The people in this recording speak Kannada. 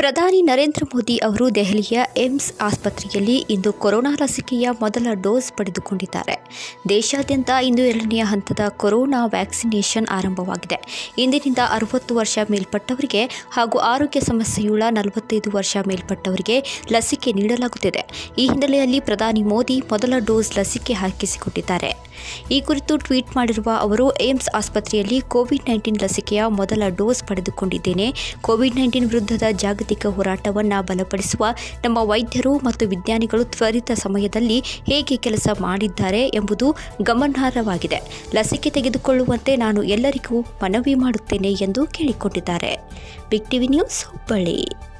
ಪ್ರಧಾನಿ ನರೇಂದ್ರ ಮೋದಿ ಅವರು ದೆಹಲಿಯ ಏಮ್ಸ್ ಆಸ್ಪತ್ರೆಯಲ್ಲಿ ಇಂದು ಕೊರೋನಾ ಲಸಿಕೆಯ ಮೊದಲ ಡೋಸ್ ಪಡೆದುಕೊಂಡಿದ್ದಾರೆ ದೇಶಾದ್ಯಂತ ಇಂದು ಎರಡನೆಯ ಹಂತದ ಕೊರೋನಾ ವ್ಯಾಕ್ಸಿನೇಷನ್ ಆರಂಭವಾಗಿದೆ ಇಂದಿನಿಂದ ಅರವತ್ತು ವರ್ಷ ಮೇಲ್ಪಟ್ಟವರಿಗೆ ಹಾಗೂ ಆರೋಗ್ಯ ಸಮಸ್ಯೆಯುಳ್ಳ ನಲವತ್ತೈದು ವರ್ಷ ಮೇಲ್ಪಟ್ಟವರಿಗೆ ಲಸಿಕೆ ನೀಡಲಾಗುತ್ತಿದೆ ಈ ಹಿನ್ನೆಲೆಯಲ್ಲಿ ಪ್ರಧಾನಿ ಮೋದಿ ಮೊದಲ ಡೋಸ್ ಲಸಿಕೆ ಹಾಕಿಸಿಕೊಂಡಿದ್ದಾರೆ ಈ ಕುರಿತು ಟ್ವೀಟ್ ಮಾಡಿರುವ ಅವರು ಏಮ್ಸ್ ಆಸ್ಪತ್ರೆಯಲ್ಲಿ ಕೋವಿಡ್ ನೈನ್ಟೀನ್ ಲಸಿಕೆಯ ಮೊದಲ ಡೋಸ್ ಪಡೆದುಕೊಂಡಿದ್ದೇನೆ ಕೋವಿಡ್ ನೈನ್ಟೀನ್ ವಿರುದ್ಧದ ಜಾಗತಿಕ ಹೋರಾಟವನ್ನು ಬಲಪಡಿಸುವ ನಮ್ಮ ವೈದ್ಯರು ಮತ್ತು ವಿಜ್ಞಾನಿಗಳು ತ್ವರಿತ ಸಮಯದಲ್ಲಿ ಹೇಗೆ ಕೆಲಸ ಮಾಡಿದ್ದಾರೆ ಎಂಬುದು ಗಮನಾರ್ಹವಾಗಿದೆ ಲಸಿಕೆ ತೆಗೆದುಕೊಳ್ಳುವಂತೆ ನಾನು ಎಲ್ಲರಿಗೂ ಮನವಿ ಮಾಡುತ್ತೇನೆ ಎಂದು ಕೇಳಿಕೊಂಡಿದ್ದಾರೆ ಬಿಗ್ ಟಿವಿ ನ್ಯೂಸ್ ಹುಬ್ಬಳ್ಳಿ